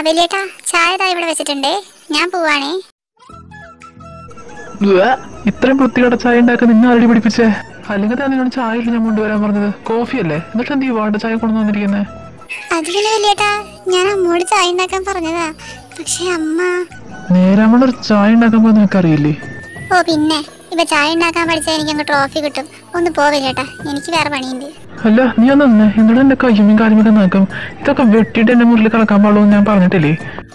വലിയേട്ടാ ചായ ദാ ഇവിടെ വെച്ചിട്ടുണ്ടേ ഞാൻ പോവാണേ ഉവ്വ്. ഇത്രയും വൃത്തികെട്ട ചായ ഉണ്ടാക്കാൻ നിന്നെ ആരടി പിടിപ്പിച്ചേ അല്ലെങ്കിൽ തന്നെ നിന്നോട് ചായ ഇല്ല ഞാൻ കൊണ്ടുവരാൻ പറഞ്ഞത് കോഫി അല്ലേ എന്നിട്ട് എന്ത് ഈ വാട്ട ചായ കൊണ്ടു വന്നിരിക്കുന്നത് അത് പിന്നെ വലിയേട്ടാ ഞാൻ അമ്മോട് ചായ ഉണ്ടാക്കാൻ പറഞ്ഞതാ പക്ഷെ അമ്മ നേരാമണ ഒരു ചായ ഉണ്ടാക്കാൻ പോയി നിനക്കറിയില്ലേ ഓ പിന്നെ ഇപ്പൊ ചായ ഉണ്ടാക്കാൻ പഠിച്ചാൽ എനിക്ക് അങ്ങ് ട്രോഫി കിട്ടും ഒന്ന് പോ വലിയേട്ടാ എനിക്ക് വേറെ പണിയുണ്ട് അല്ല നീ ഒന്ന് നിന്നെ എന്നിട്ട് എന്റെ കയ്യുമ്മയും കാര്യമൊക്കെ നോക്കും ഇതൊക്കെ വെട്ടിയിട്ട് എന്റെ മുറിൽ കിടക്കാൻ പാടുള്ളൂ എന്ന് ഞാൻ പറഞ്ഞിട്ടില്ലേ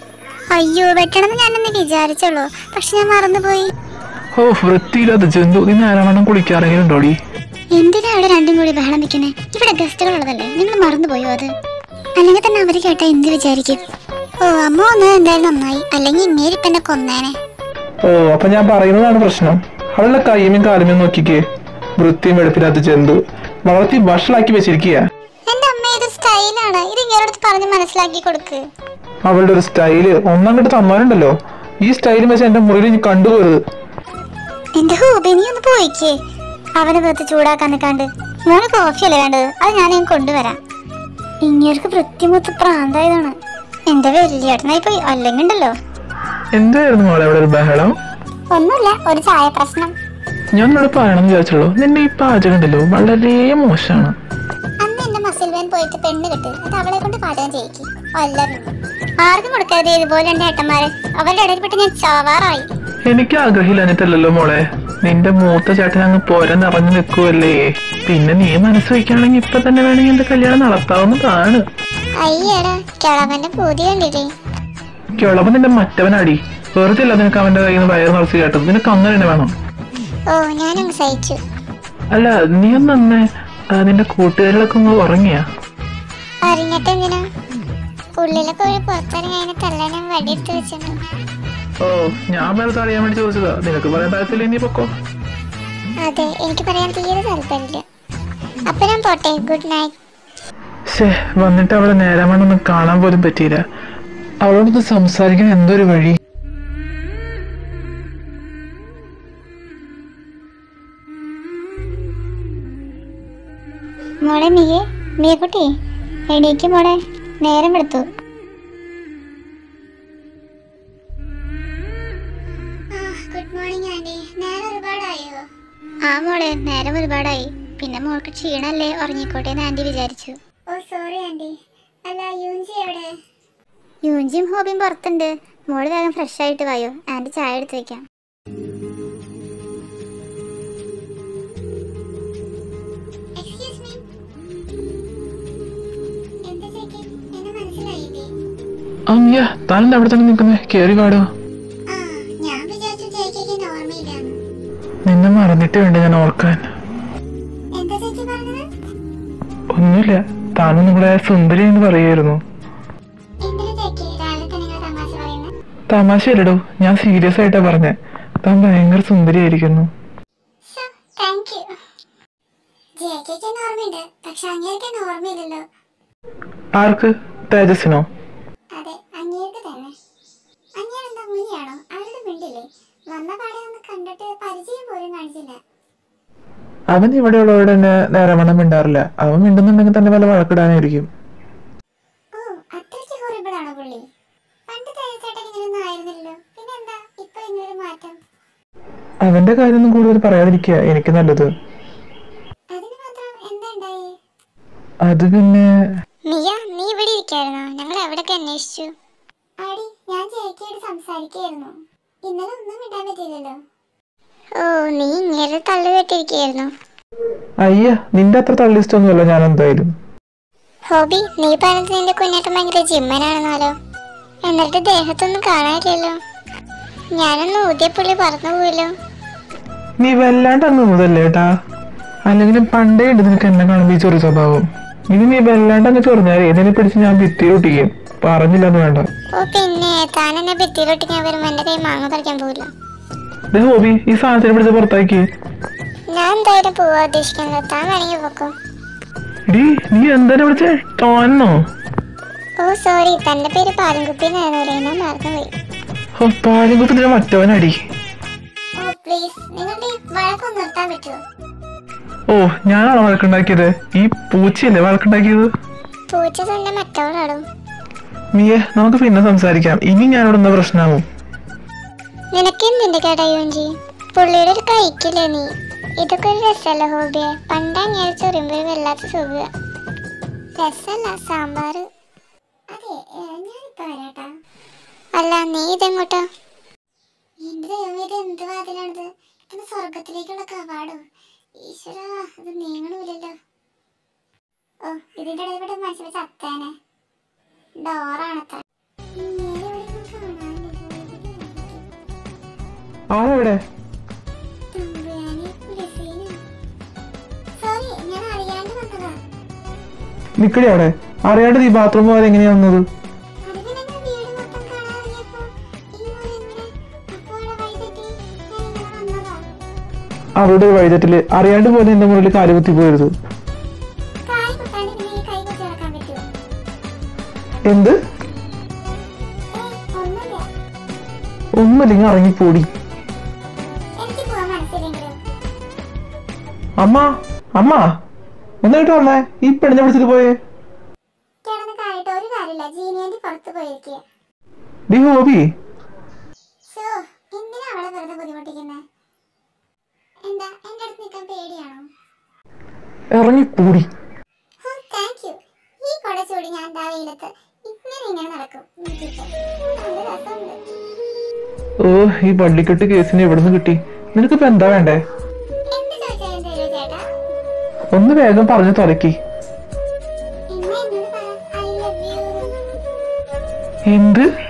അയ്യോ വെട്ടണമെന്ന് ഞാനൊന്ന് വിചാരിച്ചുള്ളൂ പക്ഷെ ഞാൻ മറന്നുപോയി ഓ വൃത്തിയില്ലാത്ത ജന്തു നീ നേരാവണ്ണം കുളിക്കാറെങ്കിലും ഉണ്ടോടി എന്തിനാ അവിടെ രണ്ടും കൂടി ബഹളം വെക്കുന്നേ ഇവിടെ ഗസ്റ്റുകൾ ഉള്ളതല്ലേ നിങ്ങൾ മറന്നുപോയോ അത് അല്ലെങ്കിൽ തന്നെ അവര് കേട്ടാ എന്ത് വിചാരിക്കും ഓ അമ്മ വന്നത് എന്തായാലും നന്നായി അല്ലെങ്കിൽ ഇന്നേരിപ്പ എന്നെ കൊന്നേനെ ഓ അപ്പൊ ഞാൻ പറയുന്നതാണ് പ്രശ്നം അവളുടെ കയ്യുമ്മയും കാലുമ്മയും നോക്കിക്കേ വൃത്തിയും വെളുപ്പില്ലാത്ത ജന്തു വളർത്തി വഷളാക്കി വെച്ചിരിക്കുക എന്റെ അമ്മ ഇത് സ്റ്റൈലാണ് ഇത് ഇങ്ങനടുത്ത് പറഞ്ഞ് മനസ്സിലാക്കി കൊടുക്ക് അവളുടെ ഒരു സ്റ്റൈല് ഒന്നാം കിട്ട് തമ്മാനുണ്ടല്ലോ ഈ സ്റ്റൈലും വെച്ച് എന്റെ മുറിയിൽ നീ കണ്ടുപോരുത് എന്റെ ഹൂബി നീ ഒന്ന് പോയിക്കേ അവനെ വെറുതെ ചൂടാക്കാൻ നിൽക്കാണ്ട് മോന് കോഫി അല്ലേ വേണ്ടത് അത് ഞാൻ അങ്ങ് കൊണ്ടുവരാം ഇങ്ങേർക്ക് വൃത്തിമൊത്ത് പ്രാന്തായതാണ് എന്റെ വലിയേട്ടനായി പോയി അല്ലെങ്കിൽ ഉണ്ടല്ലോ എന്തായിരുന്നു മോളെ അവിടെ ഒരു ബഹളം ഒന്നുമില്ല ഒരു ചായ പ്രശ്നം ഞാൻ നിന്നോട് പറയണമെന്ന് വിചാരിച്ചുള്ളൂ നിന്റെ ഈ പാചകം ഉണ്ടല്ലോ വളരെ മോശമാണ് അന്ന് എന്റെ മസിൽ വേൻ പോയിട്ട് പെണ്ണ് കിട്ടി അത് അവളെ കൊണ്ട് പാചകം ചെയ്യിക്കും എല്ലാവരും ആർക്കും കൊടുക്കരുത് ഇതുപോലെ എന്റെ ഏട്ടന്മാര് അവരുടെ ഇടയിൽപ്പെട്ട് ഞാൻ ചാവാറായി എനിക്ക് ആഗ്രഹമില്ലാഞ്ഞിട്ടല്ലല്ലോ മോളെ നിന്റെ മൂത്ത ചേട്ടൻ അങ്ങ് പോരാൻ നിറഞ്ഞു നിൽക്കുവല്ലേ പിന്നെ നീ മനസ്സ് വയ്ക്കുകയാണെങ്കിൽ ഇപ്പൊ തന്നെ വേണമെങ്കിൽ എന്റെ കല്യാണം നടത്താവുന്നതാണ് അയ്യടാ കിളവന്റെ പൂതി കണ്ടിട്ടേ കിളവ് നിന്റെ മറ്റവനടി വെറുതെ അല്ല നിനക്ക് അവന്റെ കയ്യിൽ നിന്ന് വയറ് നിറച്ച് കേട്ടത് നിനക്ക് അങ്ങനെ തന്നെ വേണം ഓ ഞാനങ്ങ് സഹിച്ചു അല്ല നീ ഒന്ന് അന്ന് ആ, നിന്റെ കൂട്ടുകാരികളൊക്കെ ഒന്ന് ഉറങ്ങിയാ അറിഞ്ഞിട്ട് എന്തിനാ ഉള്ളിലെ കോഴി പുറത്തിറങ്ങി അതിനെ തല്ലാനും വടിയെടുത്ത് വെച്ചിട്ടുണ്ട് ഓ ഞാൻ വെറുതെ അറിയാൻ വേണ്ടി ചോദിച്ചതാ നിനക്ക് പറയാൻ താല്പര്യം നീ പൊക്കോ അതെ എനിക്ക് പറയാൻ തീരെ താല്പര്യമില്ല അപ്പൊ ഞാൻ പോട്ടെ ഗുഡ് നൈറ്റ് ശേ വന്നിട്ട് അവളെ നേരമണൊന്നും കാണാൻ പോലും പറ്റിയില്ല അവളോടൊന്ന് സംസാരിക്കാൻ എന്തൊരു വഴി മോളെ മിയെ മിയക്കുട്ടി എണീക്ക് മോളെ നേരം എടുത്തു ഗുഡ് മോർണിംഗ് ആന്റി നേരം ഒരുപാടായോ ആ മോളെ നേരം ഒരുപാടായി പിന്നെ മോൾക്ക് ക്ഷീണല്ലേ ഉറങ്ങിക്കോട്ടെ എന്ന് ആന്റി വിചാരിച്ചു ഓ സോറി ആന്റി അല്ല യൂഞ്ചി എവിടെ യൂഞ്ചിയും ഹോബിയും പുറത്തുണ്ട് മോള് വേഗം ഫ്രഷ് ആയിട്ട് വായോ ആന്റി ചായ എടുത്ത് വെക്കാം എക്സ്ക്യൂസ് മീ എന്താ ചേച്ചി എന്നെ മനസ്സിലായില്ലേ അമ്മിയ താനെന്താ അവിടെ തന്നെ നിൽക്കുന്നേ കേറി പാടോ ആ ഞാൻ വിചാരിച്ചു ചേച്ചിക്ക് ഓർമ്മയില്ലാന്ന് നിന്നെ മറന്നിട്ട് വേണ്ട ഞാൻ ഓർക്കാൻ എന്താ ചേച്ചി പറഞ്ഞത് ഒന്നുമില്ല താനും നിങ്ങളെ സുന്ദരി എന്ന് പറയായിരുന്നു എന്തിനാ ചേച്ചി രാവിലെ തന്നെ ഇങ്ങനെ തമാശ പറയുന്നത് തമാശയല്ലടോ ഞാൻ സീരിയസ് ആയിട്ടാ പറഞ്ഞേ താൻ ഭയങ്കര സുന്ദരിയായിരിക്കുന്നു താങ്ക് യു ജേക്കേക്ക് എന്നെ ഓർമ്മയുണ്ട് പക്ഷെ അങ്ങേർക്ക് എന്നെ ഓർമ്മയില്ലല്ലോ ആർക്ക് തേജസ്സിനോ അതെ അങ്ങേർക്ക് തന്നെ അങ്ങേരെന്താ മുനിയാണോ അവരുടെ മിണ്ടില്ലേ വന്ന പാടെ ഒന്ന് കണ്ടിട്ട് പരിചയം പോലും കാണിച്ചില്ല അവൻ ഇവിടെയുള്ളവരോട് തന്നെ നേരമണം മിണ്ടാറില്ല അവൻ മിണ്ടുന്നുണ്ടെങ്കിൽ തന്നെ വല്ല വഴക്കിടാനായിരിക്കും ഓ അത്രയ്ക്ക് ഹോറിബിൾ ആണോ പുള്ളി പണ്ട് തേജച്ചേട്ടൻ ഇങ്ങനെയൊന്നും ആയിരുന്നില്ലല്ലോ പിന്നെന്താ ഇപ്പൊ ഇങ്ങനൊരു മാറ്റം അവന്റെ കാര്യമൊന്നും കൂടുതൽ പറയാതിരിക്കുക എനിക്ക് നല്ലത് അതിന് മാത്രം എന്താ ഉണ്ടായേ അത് പിന്നെ മിയ നീ ഇവിടെ ഇരിക്കായിരുന്നോ ഞങ്ങൾ എവിടൊക്കെ അന്വേഷിച്ചു ആടി ഞാൻ ജയിക്കയോട് സംസാരിക്കായിരുന്നു ഇന്നലെ ഒന്നും ഇടാൻ പറ്റില്ലല്ലോ ഓ നീ ഇങ്ങനെ തള്ളു കെട്ടിരിക്കായിരുന്നു അയ്യ നിന്റെ അത്ര തള്ളിസ്റ്റൊന്നുമല്ല ഞാൻ എന്തായാലും ഹോബി നീ പറഞ്ഞത് നിന്റെ കുഞ്ഞേട്ടൻ ഭയങ്കര ജിമ്മനാണെന്നാലോ എന്നിട്ട് ദേഹത്തൊന്നും കാണാനില്ലല്ലോ ഞാനൊന്ന് ഊതിയ പുള്ളി പറന്നു പോയല്ലോ നീ വല്ലാണ്ട് അങ്ങ് മുതല്ലേ ഏട്ടാ അല്ലെങ്കിൽ പണ്ടേ ഉണ്ട് നിനക്ക് എന്നെ കാണുമ്പോൾ ഈ ചെറു സ്വഭാവം ഇനി നീ വല്ലാണ്ട് അങ്ങ് ചൊറിഞ്ഞാലേ ഇതിനെ പിടിച്ച് ഞാൻ ഭിത്തിയിലൊട്ടിക്കും പറഞ്ഞില്ലെന്ന് വേണ്ട ഓ പിന്നെ താൻ എന്നെ ഭിത്തിയിലൊട്ടിക്കാൻ വരുമ്പോ എന്റെ കൈ മാങ്ങ പറിക്കാൻ പോവില്ല ദേ ഹോബി ഈ സാധനത്തിനെ പിടിച്ച് പുറത്താക്കി ഞാൻ എന്തായാലും പോവാ ഉദ്ദേശിക്കുന്നത് താൻ വേണമെങ്കിൽ പോക്കോ ഡീ നീ എന്താണ് വിളിച്ചേ തോന്നോ ഓ സോറി തന്റെ പേര് പാലൻകുപ്പി എന്നായിരുന്നു ഞാൻ മറന്നുപോയി ഓ പാലും കുപ്പത്തിന് മറ്റവനടി ഓ പ്ലീസ് നിങ്ങളുടെ ഈ വഴക്കൊന്ന് നിർത്താൻ പറ്റുമോ ഓ ഞാനാണോ വഴക്കുണ്ടാക്കിയത് ഈ പൂച്ചയല്ലേ വഴക്കുണ്ടാക്കിയത് പൂച്ച തന്നെ മറ്റവളാടും മിയെ നമുക്ക് പിന്നെ സംസാരിക്കാം ഇനി ഞാനിവിടെ നിന്ന് പ്രശ്നമാവും നിനക്ക് എന്തിന്റെ കേടാ യോഞ്ചി പുള്ളിയുടെ ഒരു കഴിക്കില്ലേ നീ ഇതൊക്കെ ഒരു രസമല്ല ഹോബിയെ പണ്ട് അങ്ങനെ ചൊറിയുമ്പോ ഒരു വല്ലാത്ത സുഖ രസല്ല സാമ്പാറ് അതെ ഞാനിപ്പോ വരാട്ടാ അല്ല നീ ഇതെങ്ങോട്ടാ എന്റെ ദൈവമേ ഇത് എന്ത് വാതിലാണിത് ഇത് സ്വർഗത്തിലേക്കുള്ള കവാടോ ഈശ്വര ഇത് നീങ്ങണില്ലല്ലോ ഓ ഇതിന്റെ ഇടയിൽ ഇവിടെ മനുഷ്യരെ ചത്തേനെ ഡോറാണത്ര ആളെവിടെ സോറി ഞാൻ അറിയാണ്ട് വന്നതാ നിക്കടി അവിടെ അറിയാണ്ട് നീ ബാത്റൂം പോകാതെ എങ്ങനെയാ വന്നത് അത് പിന്നെ ഞാൻ വീട് മൊത്തം കാണാറിയപ്പോ ഈ മുറി എങ്ങനെ അപ്പോൾ അവിടെ വഴി തെറ്റി ഞാൻ ഇങ്ങനെ വന്നതാ അവരുടെ ഒരു വഴിതെറ്റില് അറിയാണ്ട് പോലെ എന്റെ മുകളിൽ കാല് കുത്തി പോയത് കായ് കുത്താണ്ട് പിന്നെ ഈ കൈ കൊത്തി നടക്കാൻ പറ്റുമോ എന്ത് ഏയ് ഒന്നുമില്ല ഒന്നുമില്ലെങ്കിൽ ഇറങ്ങിപ്പോടി എനിക്ക് പോവാൻ മനസ്സിലെങ്കിലും അമ്മ അമ്മ എന്നിട്ട് വന്നേ ഈ പെണ്ണിനെ വിളിച്ചിട്ട് പോയേ കിടന്ന് കായിട്ട് ഒരു കാര്യമില്ല ജീനിയന്റെ പുറത്ത് പോയിരിക്കുക ഡി ഹോബി സോ എന്തിനാ അവളെ വെറുതെ ബുദ്ധിമുട്ടിക്കുന്നത് എന്താ എന്റെ അടുത്ത് നിൽക്കാൻ പേടിയാണോ ഇറങ്ങിക്കൂടി ഹോ താങ്ക് യു ഈ കൊട ചൂടി ഞാൻ ദാ വെയിലത്ത് ഇങ്ങനെ ഇങ്ങനെ നടക്കും വീട്ടിലേക്ക് നല്ല രസമുണ്ട് ഓ ഈ പള്ളിക്കെട്ട് കേസിന് എവിടുന്ന് കിട്ടി നിനക്കിപ്പോ എന്താ വേണ്ടേ എന്ത് ചോദിച്ചാലും തരൂ ചേട്ടാ ഒന്ന് വേഗം പറഞ്ഞു തുറക്കി എന്നെ എന്നോട് പറ ഐ ലവ് യു എന്ത്